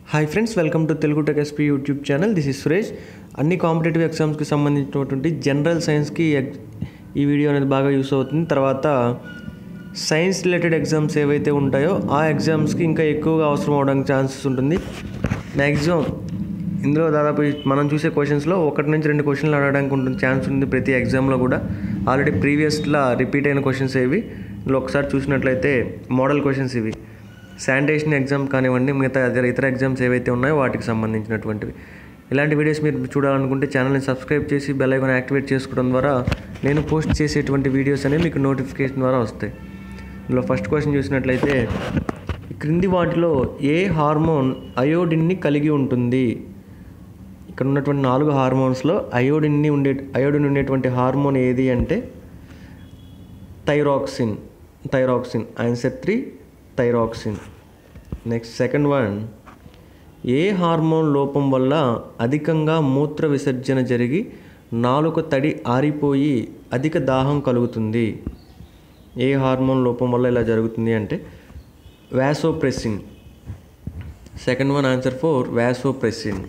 hi friends welcome to Telugu tech SP YouTube channel this is Suresh అన్ని competitive ఎగ్జామ్స్కి సంబంధించినటువంటి general సైన్స్కి ఎగ్- ఈ వీడియో అనేది బాగా యూస్ అవుతుంది తర్వాత సైన్స్ రిలేటెడ్ ఎగ్జామ్స్ ఏవైతే ఉంటాయో ఆ ఎగ్జామ్స్కి ఇంకా ఎక్కువగా అవసరం అవడానికి ఛాన్సెస్ ఉంటుంది మ్యాక్సిమం ఇందులో దాదాపు ఈ మనం చూసే క్వశ్చన్స్లో ఒకటి నుంచి రెండు క్వశ్చన్లు అడగడానికి ఉంటుంది ఛాన్స్ ఉంది ప్రతి ఎగ్జామ్లో కూడా ఆల్రెడీ ప్రీవియస్లా రిపీట్ అయిన క్వశ్చన్స్ ఏవి ఇందులో ఒకసారి చూసినట్లయితే మోడల్ క్వశ్చన్స్ ఇవి శానిటేషన్ ఎగ్జామ్ కానివ్వండి మిగతా ఇతర ఇతర ఎగ్జామ్స్ ఏవైతే ఉన్నాయో వాటికి సంబంధించినటువంటివి ఇలాంటి వీడియోస్ మీరు చూడాలనుకుంటే ఛానల్ని సబ్స్క్రైబ్ చేసి బెల్ ఐకాన్ యాక్టివేట్ చేసుకోవడం ద్వారా నేను పోస్ట్ చేసేటువంటి వీడియోస్ అనేవి మీకు నోటిఫికేషన్ ద్వారా వస్తాయి ఇందులో ఫస్ట్ క్వశ్చన్ చూసినట్లయితే ఈ క్రింది వాటిలో ఏ హార్మోన్ అయోడిన్ని కలిగి ఉంటుంది ఇక్కడ ఉన్నటువంటి నాలుగు హార్మోన్స్లో అయోడిన్ని ఉండే అయోడిన్ ఉండేటువంటి హార్మోన్ ఏది అంటే thyroxine thyroxine answer three thyroxine next second one ఏ హార్మోన్ లోపం వల్ల అధికంగా మూత్ర విసర్జన జరిగి నాలుక తడి ఆరిపోయి అధిక దాహం కలుగుతుంది ఏ హార్మోన్ లోపం వల్ల ఇలా జరుగుతుంది అంటే vasopressin second one answer four vasopressin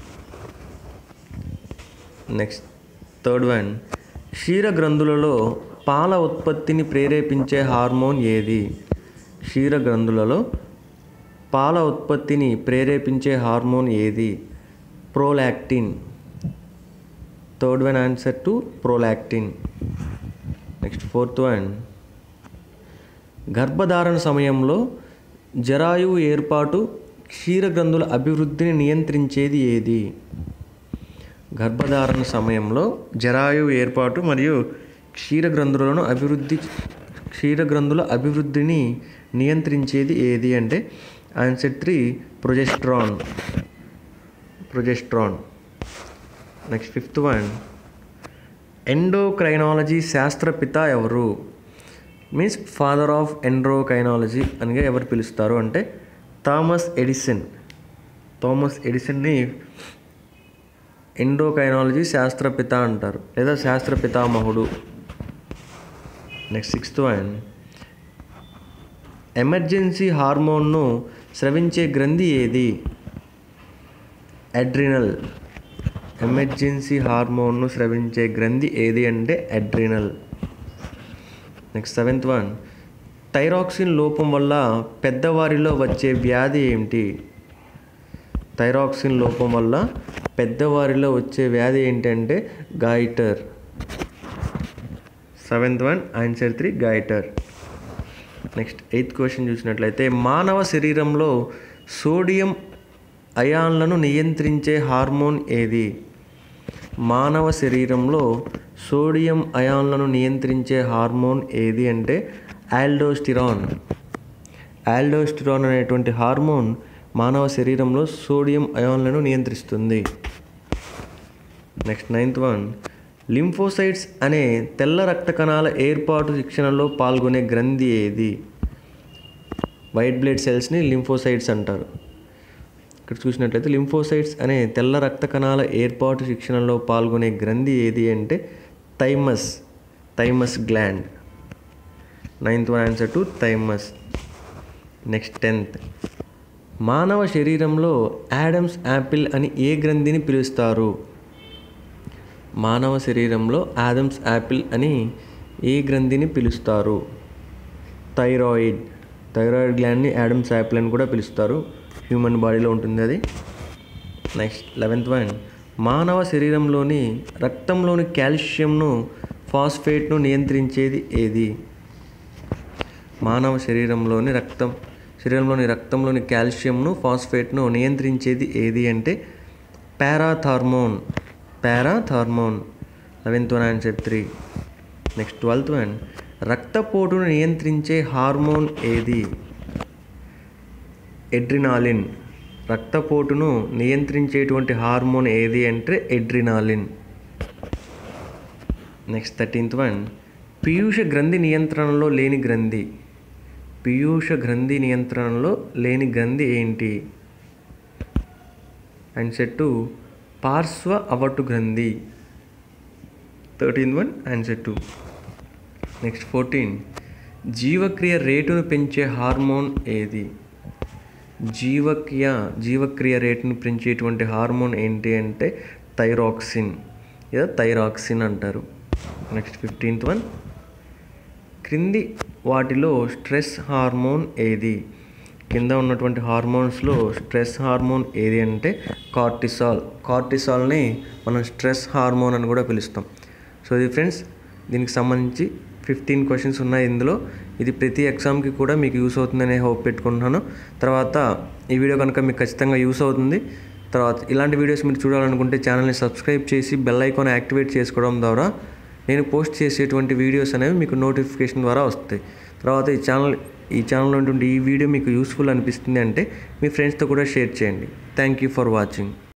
next third one క్షీర గ్రంథులలో పాల ఉత్పత్తిని ప్రేరేపించే హార్మోన్ ఏది క్షీర గ్రంథులలో పాల ఉత్పత్తిని ప్రేరేపించే హార్మోన్ ఏది prolactin third one answer two prolactin next fourth one గర్భధారణ సమయంలో జరాయువు ఏర్పాటు క్షీరగ్రంథుల అభివృద్ధిని నియంత్రించేది ఏది గర్భధారణ సమయంలో జరాయువు ఏర్పాటు మరియు క్షీరగ్రంథులను అభివృద్ధి క్షీరగ్రంథుల అభివృద్ధిని నియంత్రించేది ఏది అంటే answer three progesterone progesterone next fifth one endocrinology శాస్త్రపిత ఎవరు మీన్స్ ఫాదర్ ఆఫ్ ఎండ్రోకైనాలజీ అనిగా ఎవరు పిలుస్తారు అంటే థామస్ ఎడిసన్ థామస్ ఎడిసన్ని ఎండోకైనాలజీ శాస్త్రపిత అంటారు లేదా శాస్త్ర పితామహుడు నెక్స్ట్ సిక్స్త్ వన్ ఎమర్జెన్సీ హార్మోన్ను స్రవించే గ్రంథి ఏది అడ్రినల్ ఎమర్జెన్సీ హార్మోన్ను స్రవించే గ్రంథి ఏది అంటే adrenal next seventh one thyroxine లోపం వల్ల పెద్దవారిలో వచ్చే వ్యాధి ఏమిటి థైరాక్సిన్ లోపం వల్ల పెద్దవారిలో వచ్చే వ్యాధి ఏంటంటే goitre seventh one answer three goitre next eighth question చూసినట్లయితే మానవ శరీరంలో సోడియం అయాన్లను నియంత్రించే హార్మోన్ ఏది మానవ శరీరంలో సోడియం అయాన్లను నియంత్రించే హార్మోన్ ఏది అంటే ఆల్డోస్టిరాన్ ఆల్డోస్టిరాన్ అనేటువంటి హార్మోన్ మానవ శరీరంలో సోడియం అయాన్లను నియంత్రిస్తుంది నెక్స్ట్ నైన్త్ వన్ లింఫోసైట్స్ అనే తెల్ల రక్త కణాల ఏర్పాటు శిక్షణలో పాల్గొనే గ్రంథి ఏది వైట్ బ్లడ్ సెల్స్ని లింఫోసైట్స్ అంటారు ఇక్కడ చూసినట్లయితే లింఫోసైట్స్ అనే తెల్ల రక్త కణాల ఏర్పాటు శిక్షణలో పాల్గొనే గ్రంథి ఏది అంటే thymus thymus gland ninth one answer two thymus next tenth మానవ శరీరంలో యాడమ్స్ యాపిల్ అని ఏ గ్రంథిని పిలుస్తారు మానవ శరీరంలో యాడమ్స్ యాపిల్ అని ఏ గ్రంథిని పిలుస్తారు థైరాయిడ్ థైరాయిడ్ గ్లాండ్ని యాడమ్స్ యాపిల్ అని కూడా పిలుస్తారు హ్యూమన్ బాడీలో ఉంటుంది అది నెక్స్ట్ లెవెంత్ వన్ మానవ శరీరంలోని రక్తంలోని కాల్షియంను ఫాస్ఫేట్ను నియంత్రించేది ఏది మానవ శరీరంలోని రక్తం శరీరంలోని రక్తంలోని కాల్షియంను ఫాస్ఫేట్ను నియంత్రించేది ఏది అంటే parathormone parathormone eleventh one answer three next twelfth one రక్తపోటును నియంత్రించే హార్మోన్ ఏది ఎడ్రినాలిన్ రక్తపోటును నియంత్రించేటువంటి హార్మోన్ ఏది అంటే ఎడ్రినాలిన్ నెక్స్ట్ థర్టీన్త్ వన్ పీయూష గ్రంథి నియంత్రణలో లేని గ్రంథి పీయూష గ్రంథి నియంత్రణలో లేని గ్రంథి ఏంటి ఆన్సర్ టు పార్శ్వ అవటు గ్రంథి thirteen one answer two next fourteen జీవక్రియ రేటును పెంచే హార్మోన్ ఏది జీవక్రియ జీవక్రియ రేటుని పెంచేటువంటి హార్మోన్ ఏంటి అంటే థైరాక్సిన్ లేదా థైరాక్సిన్ అంటారు నెక్స్ట్ ఫిఫ్టీన్త్ వన్ క్రింది వాటిలో స్ట్రెస్ హార్మోన్ ఏది కింద ఉన్నటువంటి హార్మోన్స్లో స్ట్రెస్ హార్మోన్ ఏది అంటే కార్టిసాల్ కార్టిసాల్ని మనం స్ట్రెస్ హార్మోన్ అని కూడా పిలుస్తాం సో ఇది ఫ్రెండ్స్ దీనికి సంబంధించి ఫిఫ్టీన్ క్వశ్చన్స్ ఉన్నాయి ఇందులో ఇది ప్రతి ఎగ్జామ్కి కూడా మీకు యూస్ అవుతుందనే హోప్ పెట్టుకుంటున్నాను తర్వాత ఈ వీడియో కనుక మీకు ఖచ్చితంగా యూస్ అవుతుంది తర్వాత ఇలాంటి వీడియోస్ మీరు చూడాలనుకుంటే ఛానల్ని సబ్స్క్రైబ్ చేసి బెల్ ఐకాన్ యాక్టివేట్ చేసుకోవడం ద్వారా నేను పోస్ట్ చేసేటువంటి వీడియోస్ అనేవి మీకు నోటిఫికేషన్ ద్వారా వస్తాయి తర్వాత ఈ ఛానల్ ఈ ఛానల్లో ఉన్నటువంటి ఈ వీడియో మీకు యూస్ఫుల్ అనిపిస్తుంది అంటే మీ ఫ్రెండ్స్తో కూడా షేర్ చేయండి థ్యాంక్ యూ ఫర్ వాచింగ్